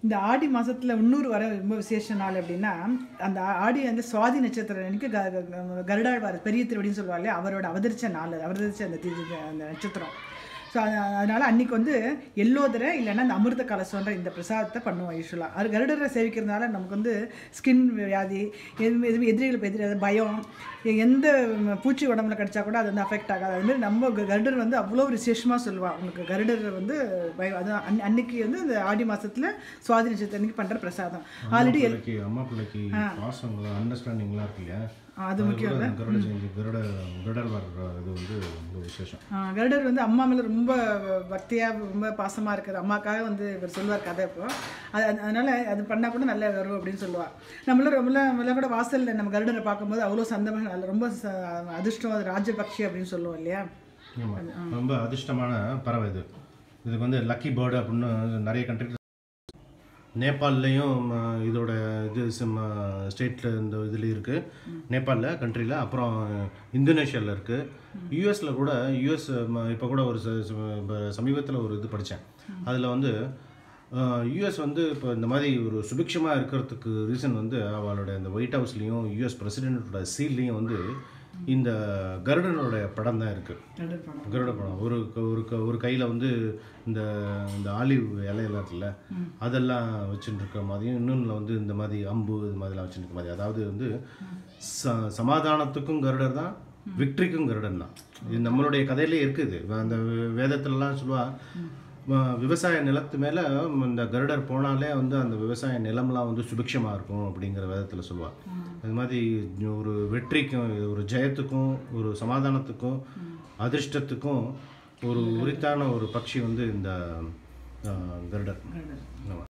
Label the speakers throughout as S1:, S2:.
S1: இந்த ஆடி மாசத்துல இன்னொரு வர ரொம்ப விசேஷ நாள் அப்படின்னா அந்த ஆ- ஆடி வந்து சுவாதி நட்சத்திரம் அன்னைக்கு க- க- க- கருடாழ்வார் பெரிய திருவடின்னு சொல்லுவாங்க இல்லையா, அவரோட அவதரிச்ச நாள் அது, அவதரிச்ச அந்த தி- தி- அந்த நட்சத்திரம் ஸோ அதனால அன்னைக்கு வந்து எல்லோதரை இல்லைன்னா அந்த அமிர்த கலசம்ன்ற இந்த பிரசாதத்தை பண்ணுவோம் யூஸ்வலாக அது கருடரை சேவிக்கிறதுனால நமக்கு வந்து ஸ்கின் வியாதி எதுவுமே எதுவுமே எதிரிகளுக்கு எதிரி பயம் எந்த பூச்சி உடம்புல கிடைச்சா கூட அது வந்து அஃபெக்ட் ஆகாது அதுமாரி நம்ம க- கருடர் வந்து அவ்வளோ விசேஷமாக சொல்லுவாள் உங்களுக்கு கருடர் வந்து பய- அது அன் அன்னைக்கு வந்து இந்த ஆடி மாசத்துல சுவாதி நட்சத்திரம் அன்னைக்கு பண்ணுற பிரசாதம்
S2: அம்மா
S1: ஆல்ரெடி
S2: பிள்ளைக்கு அம்மா பிள்ளைக்கு பாசங்களும் அண்டர்ஸ்டாண்டிங்லாம் இருக்கு இல்லையா
S1: அது
S2: கூட அந்த கருட ஜெயந்தி கருட கருடர் வர்ற இது வந்து ரொம்ப விசேஷம்
S1: ஆ, கருடர் வந்து அம்மா மேலே ரொம்ப பக்தியாக ரொம்ப பாசமாக இருக்குது அம்மாக்காக வந்து இவர் சொல்லுவார் கதை இப்போ அது அது- அதனால அது பண்ணால் கூட நல்லா வரும் அப்படின்னு சொல்லுவாள் நம்மளும் ரொம்ப நம்மளாம் கூட வாசலில் நம்ம கருடரை பார்க்கும்போது அவ்வளோ சந்தோஷம் நல்ல ரொம்ப ச- அதிர்ஷ்டம் அது ராஜபக்ஷி அப்படின்னு சொல்லுவோம் இல்லையா
S2: ஆமாம் ரொம்ப அதிர்ஷ்டமான பறவை இது இதுக்கு வந்து லக்கி பேர்டு அப்படின்னு நிறைய கண்ட்ரி நேபாள்லேயும் இதோட இது ஸ்டேட்டில் இந்த இதில் இருக்குது நேபாளில் கண்ட்ரியில் அப்புறம் இந்தோனேஷியாவில் இருக்குது யூஎஸில் கூட யூஎஸ் இப்போ கூட ஒரு சமீபத்தில் ஒரு இது படித்தேன் அதில் வந்து யூஎஸ் வந்து இப்போ இந்த மாதிரி ஒரு சுபிக்ஷமாக இருக்கிறதுக்கு ரீசன் வந்து அவளோட இந்த ஒயிட் ஹவுஸ்லேயும் யூஎஸ் பிரசிடென்ட்டோட சீல்லையும் வந்து இந்த கருடனோட படம் தான் இருக்குது
S1: கருடர் படம்
S2: கருட படம் ஒரு க- ஒரு க- ஒரு கையில் வந்து இந்த இந்த ஆலிவ் இலையெல்லாம் இருக்குல்ல அதெல்லாம் வச்சுட்டு இருக்க மாதிரியும் இன்னொன்றில் வந்து இந்த மாதிரி அம்பு இது மாதிரிலாம் வச்சுட்டு இருக்க மாதிரி அதாவது வந்து ச சமாதானத்துக்கும் கருடர் தான் விக்ட்ரிக்கும் கருடன் தான் இது நம்மளுடைய கதையிலே இருக்குது அந்த வே- வேதத்துலலாம் சொல்லுவா ம- விவசாய நிலத்து மேலே இந்த கருடர் போனாலே வந்து அந்த விவசாய நிலம்லாம் வந்து சுபிக்ஷமாக இருக்கும் அப்படிங்கிற வேதத்தில் சொல்லுவாள் அது மாதிரி ஒரு வெற்றிக்கும் ஒரு ஜெயத்துக்கும் ஒரு சமாதானத்துக்கும் அதிர்ஷ்டத்துக்கும் ஒரு உரித்தான ஒரு பட்சி வந்து இந்த ஆஹ், கருடர் ஆமா.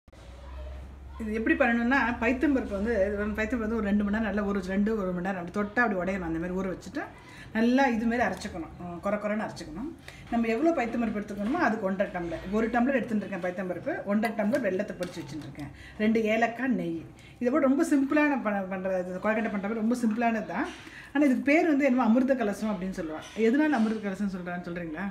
S1: இது எப்படி பண்ணணும்னா பைத்தம்பருப்பு வந்து இது வந்து பைத்தம்பருப்பு வந்து ஒரு ரெண்டு மணி நேரம் நல்லா ஒரு ரெண்டு ஒரு மணி நேரம் அப்படி தொட்டா அப்படி உடையணும் அந்த மாதிரி ஊற வச்சுட்டு நல்லா இது மாதிரி அரைச்சிக்கணும் உம், குறை குறைன்னு அரைச்சிக்கணும் நம்ம எவ்வளோ பைத்தம்பருப்பு எடுத்துக்கணுமோ அதுக்கு ஒன்றரை டம்ளர் ஒரு டம்ளர் எடுத்துட்டு இருக்கேன் பைத்தம்பருப்பு ஒன்றரை டம்ளர் வெள்ளத்தை பொடிச்சு வச்சுட்டுருக்கேன் ரெண்டு ஏலக்காய் நெய் இதை விட ரொம்ப சிம்பிளான பண்ண பண்ணுறது கொழக்கட்டை பண்ணுற மாதிரி ரொம்ப சிம்பிளானது தான் ஆனால் இதுக்கு பேர் வந்து என்னமோ அமிர்த கலசம் அப்படின்னு சொல்லுவாங்க எதனால அமிர்த கலசம் சொல்கிறான்னு சொல்கிறீங்களா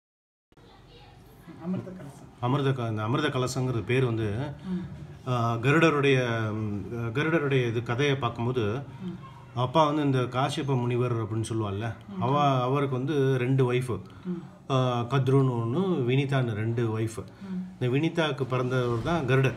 S1: அமிர்த கலசம்
S2: அமிர்த க இந்த அமிர்த கலசங்கிறது பேர் வந்து ஆஹ், கருடருடைய ம், கருடருடைய இது கதையை பார்க்கும்போது அப்பா வந்து இந்த காஷ்யப முனிவர் அப்படின்னு சொல்லுவாள்ல அவ அவருக்கு வந்து ரெண்டு ஒய்ஃபு கத்ருன்னு ஒன்று வினிதான்னு ரெண்டு ஒய்ஃபு இந்த வினிதாவுக்கு பிறந்தவர் தான் கருடர்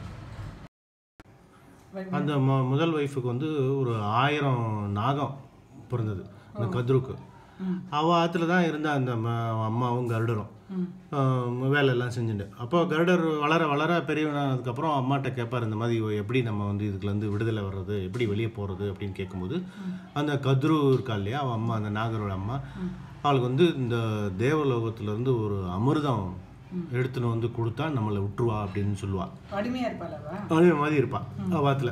S2: அந்த மு முதல் ஒய்ஃபுக்கு வந்து ஒரு ஆயிரம் நாகம் பிறந்தது இந்த கத்ருக்கு அவ ஆற்றுல தான் இருந்த அந்த ம- அம்மாவும் கருடரும் ஆஹ் வேலையெல்லாம் செஞ்சுட்டு அப்போ கருடர் வளர வளர பெரியவனானதுக்கப்புறம் அம்மாட்ட கேட்பார் இந்த மாதிரி எப்படி நம்ம வந்து இதுக்குலேருந்து விடுதலை வர்றது எப்படி வெளியே போகிறது அப்படின்னு கேட்கும்போது அந்த கத்ரு இருக்கா இல்லையா அவன் அம்மா அந்த நாகரோட அம்மா அவளுக்கு வந்து இந்த தேவலோகத்துலேருந்து ஒரு அமிர்தம் எடுத்துன்னு வந்து கொடுத்தா நம்மளை விட்டுருவா அப்படின்னு சொல்லுவா
S1: அடிமையாக இருப்பாளவா
S2: அதே மாதிரி இருப்பான் வாத்தில்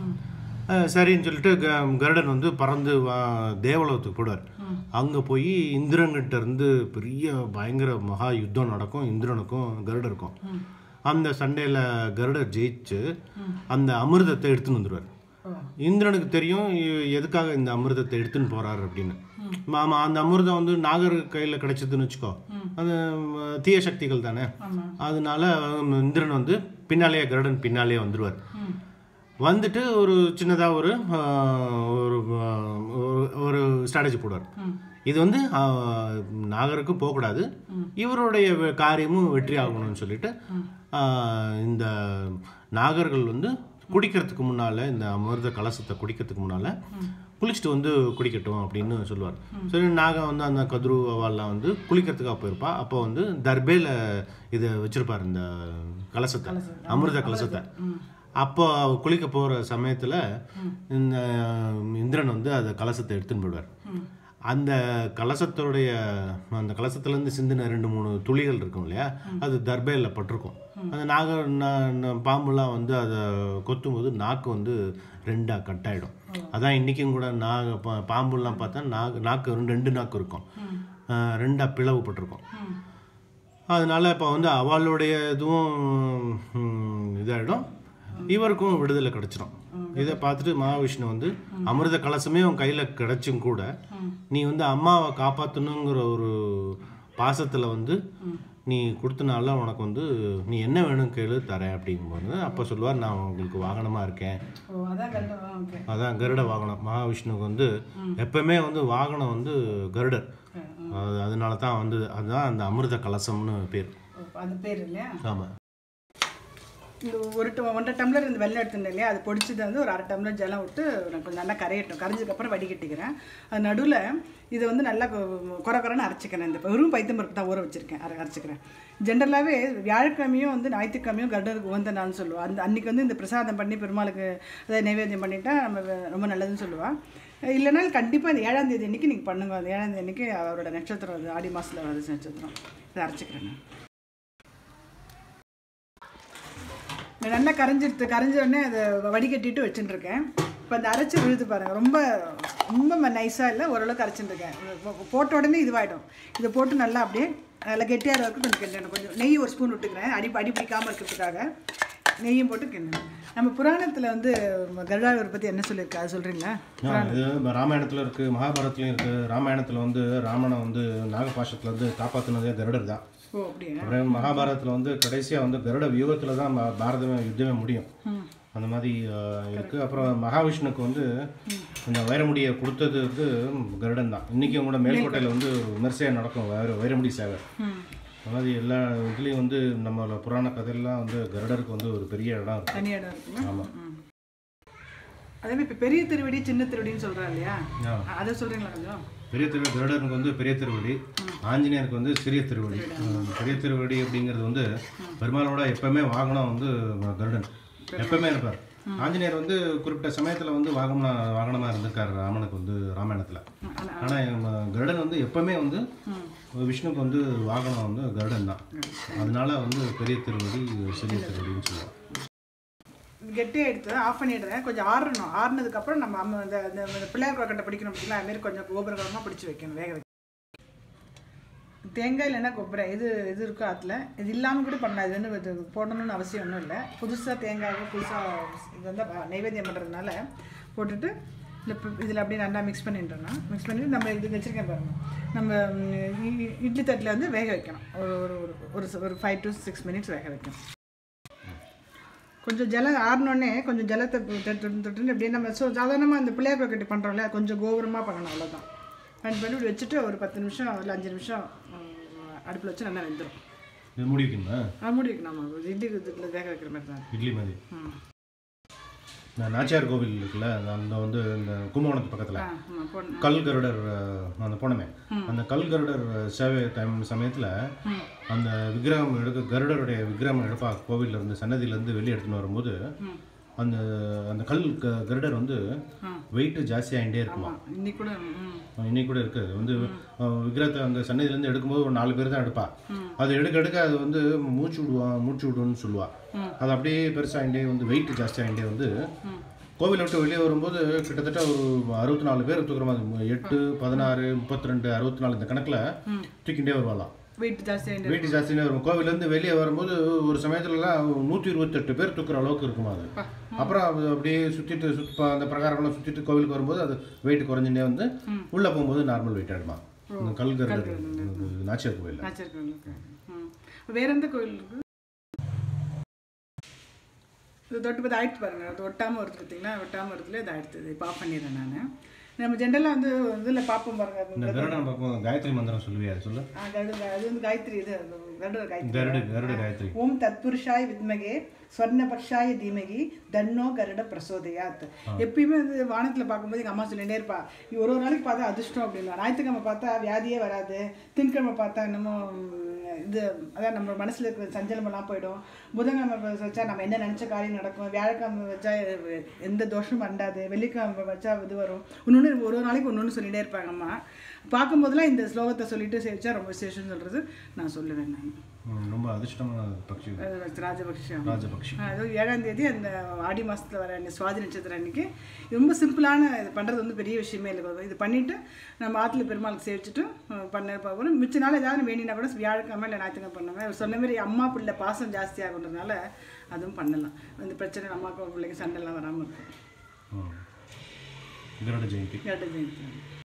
S2: சரின்னு சொல்லிட்டு க- கருடன் வந்து பறந்து வா தேவலோகத்துக்கு போடுவார் அங்கே போய் இந்திரன்கிட்ட இருந்து பெரிய பயங்கர மகா யுத்தம் நடக்கும் இந்திரனுக்கும் கருடருக்கும் அந்த சண்டையில் கருடர் ஜெயிச்சு அந்த அமிர்தத்தை எடுத்துன்னு வந்துடுவார் இந்திரனுக்கு தெரியும் இ- எதுக்காக இந்த அமிர்தத்தை எடுத்துன்னு போறாரு அப்படின்னு ஆமா அந்த அமிர்தம் வந்து நாகர் கையில் கிடைச்சதுன்னு வச்சுக்கோ அது ம், தீய சக்திகள் தானே அதனால ம், இந்திரன் வந்து பின்னாலேயே கருடன் பின்னாலேயே வந்துடுவார் வந்துட்டு ஒரு சின்னதாக ஒரு ஆ, ஒரு ஆ, ஒரு- ஒரு ஸ்ட்ராட்டஜி போடுவார் இது வந்து ஆ, நாகருக்கு போகக்கூடாது இவருடைய வெ- காரியமும் வெற்றி ஆகணும்னு சொல்லிட்டு ஆ, இந்த நாகர்கள் வந்து குடிக்கிறதுக்கு முன்னால் இந்த அமிர்த கலசத்தை குடிக்கிறதுக்கு முன்னால் குளிச்சுட்டு வந்து குடிக்கட்டும் அப்படின்னு சொல்லுவார் சரி நாகம் வந்து அந்த கதிரு அவெல்லாம் வந்து குளிக்கிறதுக்காக போயிருப்பா அப்போ வந்து தர்பேல இதை வச்சிருப்பார் இந்த கலசத்தை அமிர்த கலசத்தை அப்போ அவ குளிக்க போகிற சமயத்தில் இந்த இந்திரன் வந்து அந்த கலசத்தை எடுத்துன்னு போயிடுவார் அந்த கலசத்தோடைய அந்த கலசத்துலேருந்து சிந்தின ரெண்டு மூணு துளிகள் இருக்கும் இல்லையா அது தர்பையில் பட்டிருக்கும் அந்த நாக ந- ந- பாம்புலாம் வந்து அதை கொத்தும்போது நாக்கு வந்து ரெண்டாக கட் ஆகிடும் அதான் இன்றைக்கும் கூட நாக பா- பாம்புலாம் பார்த்தா நாக்கு நாக்கு ரெண்டு ரெண்டு நாக்கு இருக்கும் அஹ் ரெண்டா பிளவுபட்டிருக்கும் அதனால இப்போ வந்து அவளுடைய இதுவும் ம், இதாயிடும் இவருக்கும் விடுதலை கிடைச்சிடும் இதை பார்த்துட்டு மகாவிஷ்ணு வந்து அமிர்த கலசமே உன் கையில் கிடைச்சும் கூட நீ வந்து அம்மாவை காப்பாற்றணுங்கிற ஒரு பாசத்தில் வந்து நீ கொடுத்தனால உனக்கு வந்து நீ என்ன வேணும் கேளு தரேன் அப்படிங்கும்போது அப்போ சொல்லுவார் நான் உங்களுக்கு வாகனமாக இருக்கேன்
S1: ஓ அதான் கருடம் ஓகே
S2: அதான் கருட வாகனம் மகாவிஷ்ணுவுக்கு வந்து எப்பவுமே வந்து வாகனம் வந்து கருடர் அது அதனால தான் வந்து அதுதான் அந்த அமிர்த கலசம்னு பேர்
S1: அது பேர் இல்லையா
S2: ஆமாம்
S1: இந்த ஒரு ட- ஒன்றரை டம்ளர் இந்த வெள்ளை எடுத்துட்டேன் இல்லையா அது பொடிச்சது வந்து ஒரு அரை டம்ளர் ஜலம் விட்டு நான் கொஞ்சம் நல்லா கரையட்டும் கரைஞ்சதுக்கப்புறம் வடிகட்டிக்கிறேன் அது நடுவில் இதை வந்து நல்லா கொ- கொர கொரன்னு அரைச்சிக்கிறேன் இந்த வெறும் பைத்தம் பருப்பு தான் ஊற வச்சிருக்கேன் அரை அரைச்சிக்கிறேன் ஜென்ரலாகவே வியாழக்கிழமையும் வந்து ஞாயிற்றுக்கிழமையும் கருடருக்கு உகந்த நாள்னு சொல்லுவாள் அந்த அன்றைக்கி வந்து இந்த பிரசாதம் பண்ணி பெருமாளுக்கு அதை நைவேத்தியம் பண்ணிட்டா நம்ம வ- ரொம்ப நல்லதுன்னு சொல்லுவாள் இல்லைனா கண்டிப்பாக இந்த ஏழாம் தேதி அன்றைக்கி நீங்கள் பண்ணுங்க அந்த ஏழாம் தேதி அன்றைக்கி அவரோட நட்சத்திரம் அது ஆடி மாதத்தில் வருது நட்சத்திரம் இதை அரைச்சிக்கிறேன் நான் இது நல்லா கரைஞ்சிடுது கரைஞ்ச உடனே அதை வடிகட்டிட்டு வச்சுட்டுருக்கேன் இப்போ அந்த அரைச்சி விழுது பாருங்கள் ரொம்ப ரொம்ப நைஸாக இல்லை ஓரளவுக்கு அரைச்சிட்டுருக்கேன் போட்ட உடனே இதுவாகிடும் இதை போட்டு நல்லா அப்படியே நல்லா கெட்டியாக வரைக்கும் கொஞ்சம் கிண்டணும் கொஞ்சம் நெய் ஒரு ஸ்பூன் விட்டுக்கிறேன் அடி அடி பிடிக்காமல் இருக்கிறதுக்காக நெய்யும் போட்டு கிண்டணும் நம்ம புராணத்தில் வந்து கருடாவர் பற்றி என்ன சொல்லியிருக்கு அது சொல்கிறீங்களா
S2: ஆ, இது ராமாயணத்தில் இருக்குது மகாபாரத்லையும் இருக்குது ராமாயணத்தில் வந்து ராமனை வந்து நாகபாஷத்தில் வந்து காப்பாற்றினதே கருடர் தான்
S1: ஓ அப்படியா
S2: அப்புறம் மகாபாரதத்தில் வந்து கடைசியாக வந்து கருட வியூகத்தில் தான் ம- பாரதமே யுத்தமே முடியும் அந்த மாதிரி ஆஹ், இருக்கு அப்புறம் மகாவிஷ்ணுக்கு வந்து இந்த வைரமுடியை கொடுத்தது வந்து கருடன் தான் இன்றைக்கும் கூட மேல்கோட்டையில் வந்து ஒரு விமர்சையாக நடக்கும் வைர வைரமுடி சேவை அந்த மாதிரி எல்லா இதுலேயும் வந்து நம்மளோட புராண கதையெல்லாம் வந்து கருடருக்கு வந்து ஒரு பெரிய இடம் இருக்கு
S1: தனி இடம் இருக்குங்களா
S2: ஆமாம்
S1: ம். அதே மாதிரி இப்போ பெரிய திருவடி சின்ன திருவடின்னு சொல்கிறா இல்லையா
S2: ஆ.
S1: அதை சொல்கிறீங்களா கொஞ்சம்
S2: பெரிய திரு கருடனுக்கு வந்து பெரிய திருவடி ஆஞ்சநேயருக்கு வந்து சிறிய திருவடி அஹ் பெரிய திருவடி அப்படிங்கிறது வந்து பெருமாளோட எப்பவுமே வாகனம் வந்து கருடன் எப்பவுமே இருப்பார் ஆஞ்சநேயர் வந்து குறிப்பிட்ட சமயத்துல வந்து வாகன வாகனமா இருந்திருக்காரு ராமனுக்கு வந்து ராமாயணத்துல ஆனா நம்ம கருடன் வந்து எப்பவுமே வந்து விஷ்ணுக்கு வந்து வாகனம் வந்து கருடன் தான் அதனால வந்து பெரிய திருவடி சிறிய திருவடின்னு சொல்லுவாங்க
S1: கெட்டியாக எடுத்து ஆஃப் பண்ணிடுறேன் கொஞ்சம் ஆறணும் ஆறுனதுக்கப்புறம் நம்ம அம்மா இந்த இந்த இந்த பிள்ளையார் கொக்கட்டை பிடிக்கணும் அப்படின்னா அதுமாரி கொஞ்சம் கோபுரகரமாக பிடிச்சி வைக்கணும் வேக வைக்கணும் தேங்காய் இல்லைன்னா கொப்பரை இது இது இருக்கோ அதில் இது இல்லாமல் கூட பண்ணலாம் இது வந்து இது போடணும்னு அவசியம் ஒன்றும் இல்லை புதுசாக தேங்காய் புதுசாக இது வந்து ப- நைவேத்தியம் பண்ணுறதுனால போட்டுட்டு இந்த இதில் அப்படியே நல்லா மிக்ஸ் பண்ணிட்டோம்னா மிக்ஸ் பண்ணி நம்ம இது வச்சுருக்கேன் பாருங்க நம்ம ம், இ- இட்லி தட்டில் வந்து வேக வைக்கணும் ஒரு ஒரு ஒரு- ஒரு ஒரு ஃபைவ் டு சிக்ஸ் மினிட்ஸ் வேக வைக்கணும் கொஞ்சம் ஜலம் ஆறினோடனே கொஞ்சம் ஜலத்தை தொட்டு தொட்டு அப்படியே நம்ம ஸோ சாதாரணமாக இந்த பிள்ளையார் பாக்கெட்டு பண்ணுறோம்ல கொஞ்சம் கோபுரமாக பண்ணணும் அவ்வளோதான் பண்ணி பண்ணி இப்படி வச்சுட்டு ஒரு பத்து நிமிஷம் இல்லை அஞ்சு நிமிஷம் அடுப்பில் வச்சு நல்லா வெந்துடும்
S2: இது மூடி வைக்கணுமா
S1: அது மூடி வைக்கணும் ஆமாம் இட்லி இதில் வேக வைக்கிற மாதிரி தான்
S2: இட்லி மாதிரி
S1: ம்
S2: இந்த நாச்சியார் கோவில் இருக்குல்ல அந்த வந்து இந்த கும்பகோணத்து பக்கத்துல
S1: ஆ ஆமாம் போடணும்
S2: கல் கருடர் அஹ், அந்த போனமே அந்த கல் கருடர் சேவை டைம் சமயத்தில் அந்த விக்கிரகம் எடுக்க கருடருடைய விக்கிரகம் எடுப்பா கோவில்ல இருந்து சன்னதியில இருந்து வெளியே எடுத்துன்னு வரும்போது அந்த அந்த கல் க- கருடர் வந்து வெயிட் ஜாஸ்தியாகிட்டே இருக்குமா
S1: இன்னைக்கு கூட ம்
S2: இன்னைக்கு கூட இருக்குது வந்து அஹ், விக்கிரகத்தை அந்த சன்னதியிலேருந்து எடுக்கும்போது ஒரு நாலு பேர் தான் எடுப்பா அது எடுக்க எடுக்க அது வந்து மூச்சு விடுவான் மூச்சு விடுன்னு சொல்லுவா அது அப்படியே பெருசாகிட்டே வந்து வெயிட் ஜாஸ்தியாகிட்டே வந்து கோவிலை விட்டு வெளியே வரும்போது கிட்டத்தட்ட ஒரு அறுபத்தி நாலு பேர் தூக்குற மாதிரி எட்டு பதினாறு முப்பத்தி ரெண்டு அறுபத்தி நாலு இந்த கணக்கில் தூக்கிட்டே வருவாளாம்
S1: வெயிட் ஜாஸ்தியாக
S2: வெயிட் ஜாஸ்தியாக வரும் கோவிலேருந்து வெளியே வரும்போது ஒரு சமயத்துலலாம் நூற்றி இருபத்தெட்டு பேர் தூக்குற அளவுக்கு இருக்குமா அது அப்புறம் அது அப்படியே சுற்றிட்டு சுத் அந்த பிரகாரம்லாம் சுற்றிட்டு கோவிலுக்கு வரும்போது அது வெயிட் குறைஞ்சுட்டே வந்து உள்ளே போகும்போது நார்மல் வெயிட் ஆகிடுமா இந்த கல்கர் நாச்சியார் கோவில்
S1: வச்சிருக்கேன் ம் வேற எந்த கோயில் இருக்கு இது தொட்டு பார்த்து ஆயிடுச்சு பாருங்க அது ஒட்டாமல் வருது பார்த்தீங்களா ஒட்டாமல் வருதுல இது ஆயிடுச்சு இப்போ ஆஃப் பண்ணிடுறேன் நான் நம்ம ஜென்ரலாக வந்து இதில் பார்ப்போம் பாருங்க அது
S2: இந்த கருடன் பார்க்கும் காயத்ரி மந்திரம் சொல்லுவியா அது சொல்லு
S1: ஆ, கருட அது வந்து காயத்ரி இது அது கருட காயத்ரி
S2: கருடு கருடு காயத்ரி
S1: ஓம் தத்புருஷாய் வித்மகே ஸ்வர்ணபக்ஷாய தீமகி தன்னோ கருட பிரசோதயாத் எப்பயுமே வந்து வானத்தில் பார்க்கும்போது எங்கள் அம்மா சொல்லிட்டே இருப்பா "நீ ஒரு ஒரு நாளைக்கு பார்த்தா அதிர்ஷ்டம் அப்படின்னா ஞாயிற்றுக்கிழமை பார்த்தா வியாதியே வராது திங்கக்கிழமை பார்த்தா என்னமோ ம், இது அதான் நம்ம மனசில் இருக்கிற சஞ்சலமெல்லாம் போயிடும் புதன்கிழமை வ- வச்சா நம்ம என்ன நினச்ச காரியம் நடக்கும் வியாழக்கிழமை வச்சா எ- எந்த தோஷமும் வண்டாது வெள்ளிக்கிழமை வச்சா இது வரும் இன்னொன்று ஒரு ஒரு நாளைக்கு ஒன்று ஒன்று சொல்லிகிட்டே இருப்பாங்க அம்மா பார்க்கும்போதெல்லாம் இந்த ஸ்லோகத்தை சொல்லிட்டு சேவிச்சா ரொம்ப விசேஷம்னு சொல்கிறது நான் சொல்லுவேன் நான்
S2: ம், ரொம்ப அதிர்ஷ்டமான பட்சி
S1: அது ராஜபக்ஷம்
S2: ராஜபக்ஷி
S1: அது ஏழாம் தேதி அந்த ஆடி மாதத்தில் வர அந்த சுவாதி நட்சத்திரம் அன்னைக்கு ரொம்ப சிம்பிளான இது பண்ணுறது வந்து பெரிய விஷயமே இல்லை இது பண்ணிவிட்டு நம்ம ஆற்றுல பெருமாளுக்கு சேவிச்சுட்டு அஹ், பண்ண போகிறோம் மிச்ச நாள் ஏதாவது வேண்டினா கூட வியாழக்கிழமை இல்லை ஞாயிற்றுக்கிழமை பண்ணுவேன் அவர் சொன்ன மாதிரி அம்மா பிள்ளை பாசம் ஜாஸ்தியாகுன்றதுனால அதுவும் பண்ணலாம் அந்த பிரச்சனை அம்மாவுக்கு பிள்ளைக்கு சண்டைலாம் வராமல் இருக்கும்
S2: ம். கருட ஜெயந்தி
S1: கேட்ட ஜெயந்தி